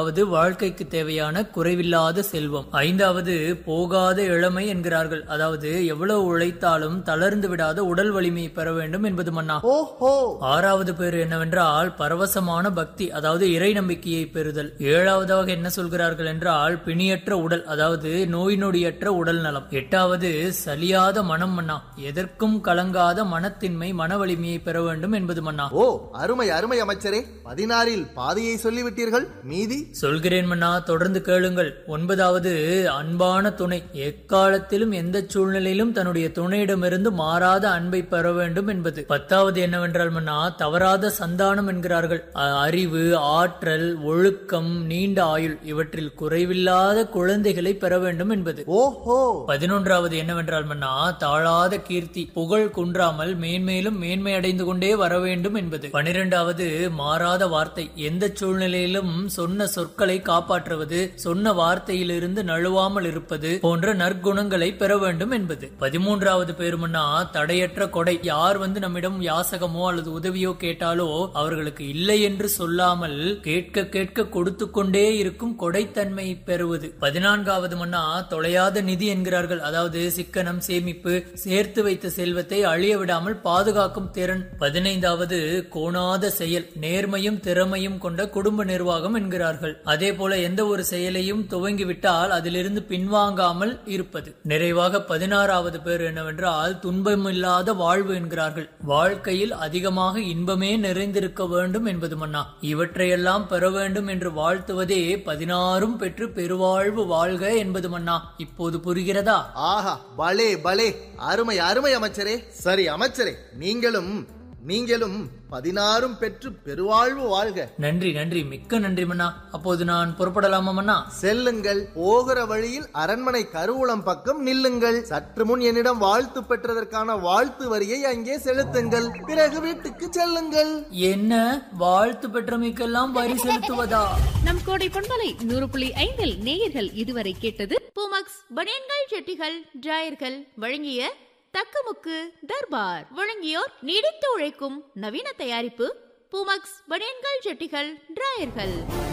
அதாவது வாழ்க்கைக்கு தேவையான குறைவில்லாத செல்வம் ஐந்தாவது போகாத இளமை என்கிறார்கள் அதாவது எவ்வளவு உழைத்தாலும் தளர்ந்து விடாத உடல் வலிமையை பெற வேண்டும் என்பது மன்னா ஓஹோ ஆறாவது பேர் என்னவென்றால் பரவசமான பக்தி அதாவது இறை நம்பிக்கையை பெறுதல் ஏழாவதாக என்ன சொல்கிறார்கள் என்றால் பிணியற்ற உடல் அதாவது நோய் நொடியற்ற உடல் நலம் எட்டாவது சலியாத மனம் மன்னா எதற்கும் கலங்காத மனத்தின்மை மன வலிமையை பெற வேண்டும் என்பது மன்னா ஓ அருமை அருமை அமைச்சரே பதினாறில் பாதியை சொல்லிவிட்டீர்கள் மீதி சொல்கிறேன் மன்னா தொடர்ந்து கேளுங்கள் ஒன்பதாவது அன்பான துணை எக்காலத்திலும் எந்த சூழ்நிலையிலும் தன்னுடைய துணையிடமிருந்து மாறாத அன்பை பெற வேண்டும் என்பது பத்தாவது என்னவென்றால் மன்னா தவறாத சந்தானம் என்கிறார்கள் அ- அறிவு ஆற்றல் ஒழுக்கம் நீண்ட ஆயுள் இவற்றில் குறைவில்லாத குழந்தைகளை பெற வேண்டும் என்பது ஓஹோ பதினொன்றாவது என்னவென்றால் மன்னா தாழாத கீர்த்தி புகழ் குன்றாமல் மேன்மேலும் மேன்மை அடைந்து கொண்டே வர வேண்டும் என்பது பனிரெண்டாவது மாறாத வார்த்தை எந்த சூழ்நிலையிலும் சொன்ன சொற்களை காப்பாற்றுவது சொன்ன வார்த்தையிலிருந்து நழுவாமல் இருப்பது போன்ற நற்குணங்களை பெற வேண்டும் என்பது பதிமூன்றாவது பேருமன்னா தடையற்ற கொடை யார் வந்து நம்மிடம் யாசகமோ அல்லது உதவியோ கேட்டாலோ அவர்களுக்கு இல்லை என்று சொல்லாமல் கேட்க கேட்க கொடுத்து கொண்டே இருக்கும் கொடைத்தன்மை பெறுவது பதினான்காவது மன்னா தொலையாத நிதி என்கிறார்கள் அதாவது சிக்கனம் சேமிப்பு சேர்த்து வைத்த செல்வத்தை அழிய விடாமல் பாதுகாக்கும் திறன் பதினைந்தாவது கோணாத செயல் நேர்மையும் திறமையும் கொண்ட குடும்ப நிர்வாகம் என்கிறார்கள் அதே போல எந்த ஒரு செயலையும் துவங்கிவிட்டால் அதிலிருந்து பின்வாங்காமல் இருப்பது நிறைவாக பதினாறாவது பேர் என்னவென்றால் துன்பமில்லாத வாழ்வு என்கிறார்கள் வாழ்க்கையில் அதிகமாக இன்பமே நிறைந்திருக்க வேண்டும் என்பது மன்னா இவற்றையெல்லாம் பெற வேண்டும் என்று வாழ்த்துவதே பதினாறும் பெற்று பெருவாழ்வு வாழ்க என்பது மன்னா இப்போது புரிகிறதா ஆஹா பலே பலே அருமை அருமை அமைச்சரே சரி அமைச்சரே நீங்களும் நீங்களும் பதினாறும் பெற்று பெருவாழ்வு வாழ்க நன்றி நன்றி மிக்க நன்றி மன்னா அப்போது நான் புறப்படலாமா மன்னா செல்லுங்கள் போகிற வழியில் அரண்மனை கருவூலம் பக்கம் நில்லுங்கள் சற்று முன் என்னிடம் வாழ்த்து பெற்றதற்கான வாழ்த்து வரியை அங்கே செலுத்துங்கள் பிறகு வீட்டுக்கு செல்லுங்கள் என்ன வாழ்த்து பெற்றமைக்கெல்லாம் வரி செலுத்துவதா நம் கோடை பொன்மலை நூறு புள்ளி ஐந்தில் நேயர்கள் இதுவரை கேட்டது பூமக்ஸ் பனியன்கள் ஜெட்டிகள் டிராயர்கள் வழங்கிய தக்கமுக்கு தர்பார் வழங்கியோர் நீடித்து உழைக்கும் நவீன தயாரிப்பு பூமக்ஸ் பனியன்கள் ஜெட்டிகள் டிராயர்கள்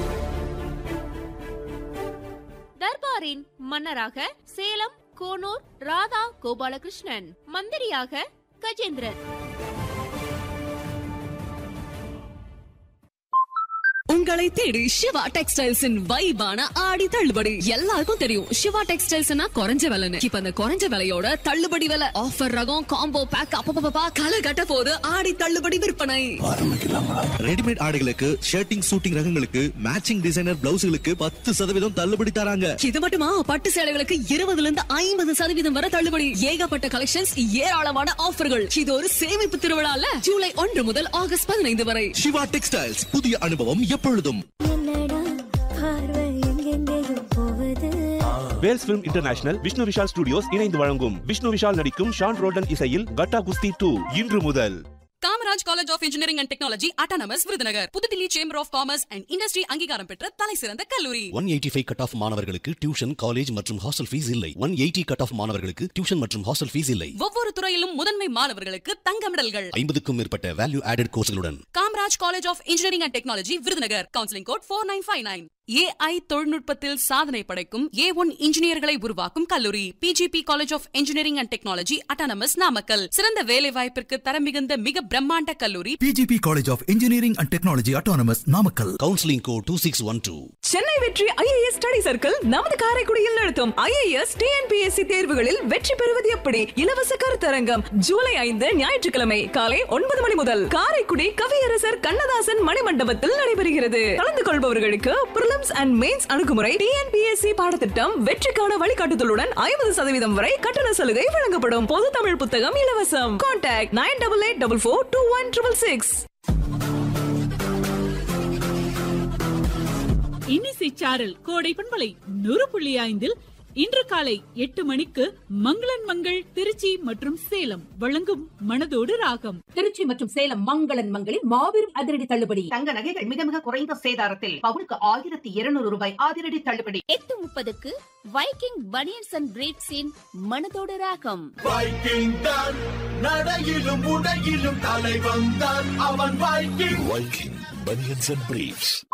தர்பாரின் மன்னராக சேலம் கோனூர் ராதா கோபாலகிருஷ்ணன் மந்திரியாக கஜேந்திரன் உங்களை தேடி சிவா டெக்ஸ்டைல்ஸின் வைபான ஆடி தள்ளுபடி எல்லாருக்கும் தெரியும் சிவா டெக்ஸ்டைல்ஸ்னா குறைஞ்ச விலைன்னு இப்ப அந்த குறைஞ்ச விலையோட தள்ளுபடி விலை ஆஃபர் ரகம் காம்போ பேக் அப்பப்பா களை கட்ட போது ஆடி தள்ளுபடி விற்பனை ரெடிமேட் ஆடைகளுக்கு ஷர்ட்டிங் சூட்டிங் ரகங்களுக்கு மேட்சிங் டிசைனர் பிளவுஸ்களுக்கு பத்து சதவீதம் தள்ளுபடி தராங்க இது மட்டுமா பட்டு சேலைகளுக்கு இருபதுல இருந்து ஐம்பது சதவீதம் வரை தள்ளுபடி ஏகப்பட்ட கலெக்ஷன்ஸ் ஏராளமான ஆஃபர்கள் இது ஒரு சேமிப்பு திருவிழால ஜூலை ஒன்று முதல் ஆகஸ்ட் பதினைந்து வரை சிவா டெக்ஸ்டைல்ஸ் புதிய அனுபவம் எப்பொழுதும் என்னடா பார்வை எங்கெங்கேயோ போகுது Vels film international Vishnu Vishal studios இணைந்து வழங்கும் விஷ்ணு விஷால் நடிக்கும் ஷான் ரோல்டன் இசையில் கட்டா குஸ்தி டூ இன்று முதல் Kamaraj college of engineering and technology autonomous Virudhunagar புதுதில்லி chamber of commerce and industry அங்கீகாரம் பெற்ற தலை சிறந்த கல்லூரி one eighty five cut off மாணவர்களுக்கு டியூஷன் காலேஜ் மற்றும் ஹாஸ்டல் ஃபீஸ் இல்லை ஒன் எயிட்டி கட் ஆஃப் மாணவர்களுக்கு டியூஷன் மற்றும் ஹாஸ்டல் ஃபீஸ் இல்லை ஒவ்வொரு துறையிலும் முதன்மை மாணவர்களுக்கு தங்க மெடல்கள் ஐம்பதுக்கும் மேற்பட்ட வேல்யூ ஆடட் கோர்ஸ்களுடன் Kamaraj college of engineering and technology Virudhunagar counselling code four nine five nine AI தொழில்நுட்பத்தில் சாதனை படைக்கும் ஏ ஒன் இன்ஜினியர்களை உருவாக்கும் கல்லூரி PGP college of engineering and technology autonomous Namakkal சிறந்த வேலை வாய்ப்பிற்கு தரம் மிகுந்த மிக பிரம்மாண்ட கல்லூரி PGP College of Engineering and Technology Autonomous Namakkal. Counselling code two six one two Chennai Vetri IAS study circle நமது காரைக்குடியில் நடத்தும் ஐஏஎஸ் டிஎன்பிஎஸ்சி தேர்வுகளில் வெற்றி பெறுவது எப்படி இலவச கருத்தரங்கம் ஜூலை ஐந்து ஞாயிற்றுக்கிழமை காலை ஒன்பது மணி முதல் காரைக்குடி கவியரசர் கண்ணதாசன் மணிமண்டபத்தில் நடைபெறுகிறது கலந்து கொள்பவர்களுக்கு பிரிலிம்ஸ் அண்ட் மெயின்ஸ் அணுகுமுறை டிஎன்பிஎஸ்சி பாடத்திட்டம் வெற்றிக்கான வழிகாட்டுதலுடன் ஐம்பது சதவீதம் வரை கட்டண சலுகை வழங்கப்படும் பொது தமிழ் புத்தகம் இலவசம் contact nine double eight double four two one triple six இன்னிசை சாரல் கோடை பண்பலை நூறு புள்ளி ஐந்தில் இன்று காலை எட்டு மணிக்கு மங்களன் மங்கள் திருச்சி மற்றும் சேலம் வழங்கும் மனதோடு ராகம் திருச்சி மற்றும் சேலம் மங்களன் மங்களில் மாபெரும் அதிரடி தள்ளுபடி தங்க நகைகள் மிக மிக குறைந்த சேதாரத்தில் பவுனுக்கு ஆயிரத்தி இருநூறு ரூபாய் அதிரடி தள்ளுபடி எட்டு முப்பதுக்கு வைக்கிங் பனியன்ஸ் அண்ட் பிரேட்ஸின் மனதோடு ராகம் வைக்கிங் தான் நடையிலும் உடையிலும் தலை வந்தான் அவன் viking viking banians and briefs